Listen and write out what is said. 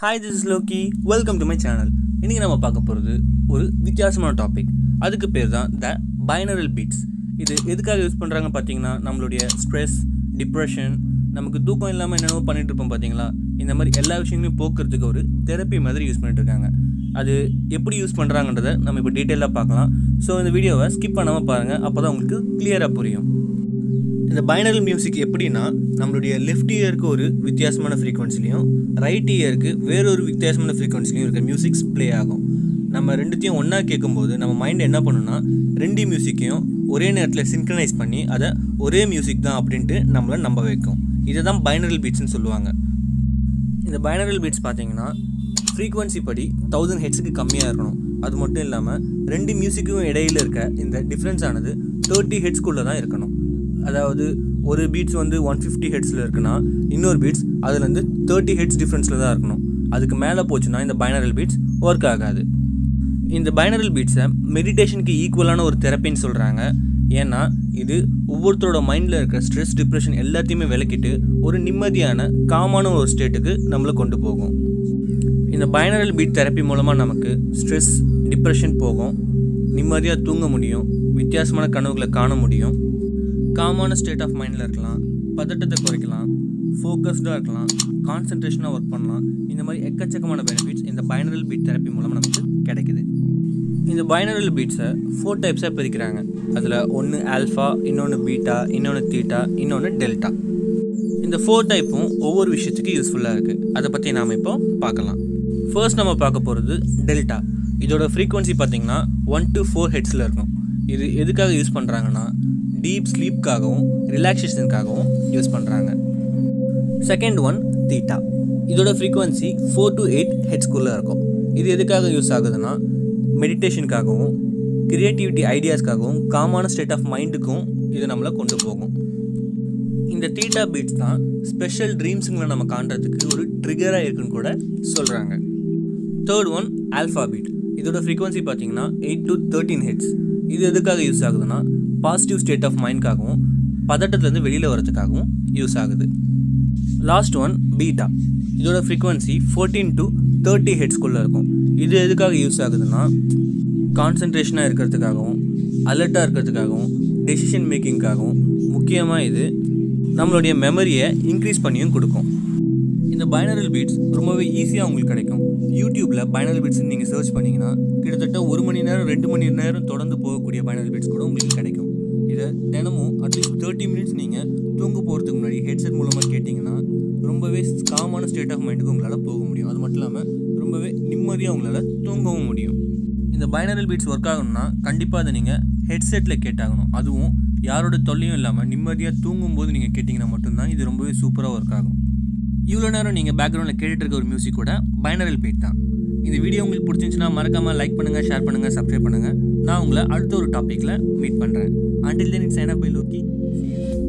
Hi this is Loki welcome to my channel இன்றைக்கி நம்ம பார்க்க போகிறது ஒரு வித்தியாசமான டாபிக் அதுக்கு பேர் தான் த பைனரல் பீட்ஸ் இது எதுக்காக யூஸ் பண்ணுறாங்க பார்த்தீங்கன்னா நம்மளுடைய ஸ்ட்ரெஸ் டிப்ரெஷன் நமக்கு தூக்கம் இல்லாமல் என்னென்னவோ பண்ணிட்டு இருப்போம் பார்த்தீங்களா இந்த மாதிரி எல்லா விஷயங்களையும் போக்குறதுக்கு ஒரு தெரப்பி மாதிரி யூஸ் பண்ணிட்டு இருக்காங்க அது எப்படி யூஸ் பண்ணுறாங்கன்றதை நம்ம இப்போ டீட்டெயிலாக பார்க்கலாம் ஸோ இந்த வீடியோவை ஸ்கிப் பண்ணாமல் பாருங்கள் அப்போ தான் உங்களுக்கு கிளியராக புரியும் இந்த பைனரல் மியூசிக் எப்படின்னா நம்மளுடைய லெஃப்ட் இயருக்கு ஒரு வித்தியாசமான ஃப்ரீக்வன்சிலையும் ரைட் இயருக்கு வேறொரு வித்தியாசமான ஃப்ரீக்வன்சிலையும் இருக்க மியூசிக்ஸ் ப்ளே ஆகும் நம்ம ரெண்டுத்தையும் ஒன்றா கேட்கும்போது நம்ம மைண்ட் என்ன பண்ணுன்னா ரெண்டு மியூசிக்கையும் ஒரே நேரத்தில் சிங்க்ரனைஸ் பண்ணி அதை ஒரே மியூசிக் தான் அப்படின்ட்டு நம்மளை நம்ப வைக்கும் இதை தான் பைனரல் பீட்ஸ்னு சொல்லுவாங்க இந்த பைனரல் பீட்ஸ் பார்த்தீங்கன்னா ஃப்ரீக்வன்சி படி தௌசண்ட் ஹெட்ஸுக்கு கம்மியாக இருக்கணும் அது மட்டும் இல்லாமல் ரெண்டு மியூசிக்கும் இடையில இருக்க இந்த டிஃப்ரென்ஸ் ஆனது தேர்ட்டி ஹெட்ஸ்குள்ளே தான் இருக்கணும் அதாவது ஒரு பீட்ஸ் வந்து ஒன் ஃபிஃப்டி ஹெட்ஸில் இருக்குன்னா இன்னொரு பீட்ஸ் அதுலேருந்து தேர்ட்டி ஹெட்ஸ் டிஃப்ரென்ஸில் தான் இருக்கணும் அதுக்கு மேலே போச்சுன்னா இந்த பைனரல் பீட்ஸ் ஒர்க் ஆகாது இந்த பைனரல் பீட்ஸை மெடிடேஷனுக்கு ஈக்குவலான ஒரு தெரப்பின்னு சொல்கிறாங்க ஏன்னா இது ஒவ்வொருத்தரோட மைண்டில் இருக்கிற ஸ்ட்ரெஸ் டிப்ரெஷன் எல்லாத்தையுமே விளக்கிட்டு ஒரு நிம்மதியான காமான ஒரு ஸ்டேட்டுக்கு நம்மளை கொண்டு போகும் இந்த பைனரல் பீட் தெரப்பி மூலமாக நமக்கு ஸ்ட்ரெஸ் டிப்ரெஷன் போகும் நிம்மதியாக தூங்க முடியும் வித்தியாசமான கனவுகளை காண முடியும் காமான ஸ்டேட் ஆஃப் மைண்டில் இருக்கலாம் பதட்டத்தை குறைக்கலாம் ஃபோக்கஸ்டாக இருக்கலாம் கான்சன்ட்ரேஷனாக ஒர்க் பண்ணலாம் இந்த மாதிரி எக்கச்சக்கமான பெனிஃபிட்ஸ் இந்த பைனரல் பீட் தெரப்பி மூலம் நமக்கு கிடைக்குது இந்த பைனரல் பீட்ஸை ஃபோர் டைப்ஸாக பிரிக்கிறாங்க அதில் ஒன்று ஆல்ஃபா இன்னொன்று பீட்டா இன்னொன்று தீட்டா இன்னொன்று டெல்டா இந்த ஃபோர் டைப்பும் ஒவ்வொரு விஷயத்துக்கு யூஸ்ஃபுல்லாக இருக்குது அதை பற்றி நாம் இப்போ பார்க்கலாம் ஃபர்ஸ்ட் நம்ம பார்க்க போகிறது டெல்டா இதோட ஃப்ரீக்வன்சி பார்த்திங்கன்னா ஒன் டு ஃபோர் ஹெட்ஸில் இருக்கும் இது எதுக்காக யூஸ் பண்ணுறாங்கன்னா டீப் ஸ்லீப்காகவும் ரிலாக்ஸேஷனுக்காகவும் யூஸ் பண்ணுறாங்க செகண்ட் ஒன் தீட்டா இதோட ஃப்ரீக்வன்சி ஃபோர் டு எயிட் ஹெட்ஸ்குள்ளே இருக்கும் இது எதுக்காக யூஸ் ஆகுதுன்னா மெடிடேஷனுக்காகவும் கிரியேட்டிவிட்டி ஐடியாஸ்க்காகவும் காமான ஸ்டேட் ஆஃப் மைண்டுக்கும் இது நம்மளை கொண்டு போகும் இந்த தீட்டா பீட்ஸ் தான் ஸ்பெஷல் ட்ரீம்ஸுங்களை நம்ம காண்றதுக்கு ஒரு ட்ரிகராக இருக்குன்னு கூட சொல்கிறாங்க தேர்ட் ஒன் ஆல்ஃபா பீட் இதோட ஃப்ரீக்வன்சி பார்த்தீங்கன்னா எயிட் டு தேர்ட்டீன் ஹெட்ஸ் இது எதுக்காக யூஸ் ஆகுதுன்னா பாசிட்டிவ் ஸ்டேட் ஆஃப் மைண்ட்காகவும் பதட்டத்துலேருந்து வெளியில் வரதுக்காகவும் யூஸ் ஆகுது லாஸ்ட் ஒன் பீட்டா இதோட ஃப்ரீக்வன்சி ஃபோர்டீன் டு தேர்ட்டி ஹெட்ஸ்குள்ளே இருக்கும் இது எதுக்காக யூஸ் ஆகுதுன்னா கான்சன்ட்ரேஷனாக இருக்கிறதுக்காகவும் அலர்ட்டாக இருக்கிறதுக்காகவும் டெசிஷன் மேக்கிங்காகவும் முக்கியமாக இது நம்மளுடைய மெமரியை இன்க்ரீஸ் பண்ணியும் கொடுக்கும் இந்த பைனரல் பீட்ஸ் ரொம்பவே ஈஸியாக உங்களுக்கு கிடைக்கும் யூடியூப்பில் பைனரல் பீட்ஸ்னு நீங்கள் சர்ச் பண்ணிங்கன்னா கிட்டத்தட்ட ஒரு மணி நேரம் ரெண்டு மணி நேரம் தொடர்ந்து போகக்கூடிய பைனரல் பீட்ஸ் கூட உங்களுக்கு கிடைக்கும் இதை தினமும் அட்லீஸ்ட் தேர்ட்டி மினிட்ஸ் நீங்கள் தூங்க போகிறதுக்கு முன்னாடி ஹெட்செட் மூலமாக கேட்டிங்கன்னா ரொம்பவே காமான ஸ்டேட் ஆஃப் மைண்டுக்கு உங்களால் போக முடியும் அது மட்டும் இல்லாமல் ரொம்பவே நிம்மதியாக உங்களால் தூங்கவும் முடியும் இந்த பைனரல் பீட்ஸ் ஒர்க் ஆகணும்னா கண்டிப்பாக அதை நீங்கள் ஹெட்செட்டில் கேட்டாகணும் அதுவும் யாரோட தொல்லையும் இல்லாமல் நிம்மதியாக தூங்கும்போது நீங்கள் கேட்டிங்கன்னா மட்டும்தான் இது ரொம்பவே சூப்பராக ஒர்க் ஆகும் இவ்வளோ நேரம் நீங்கள் பேக்ரவுண்டில் கேட்டுட்டு இருக்க ஒரு மியூசிக் கூட பைனரல் பீட் தான் இந்த வீடியோ உங்களுக்கு பிடிச்சிருந்துச்சுன்னா மறக்காமல் லைக் பண்ணுங்கள் ஷேர் பண்ணுங்கள் சப்ஸ்கிரைப் பண்ணுங்கள் நான் உங்களை அடுத்த ஒரு டாப்பிக்கில் மீட் பண்ணுறேன் அண்டில் தென் இட்ஸ் என் பை லோக்கி See you.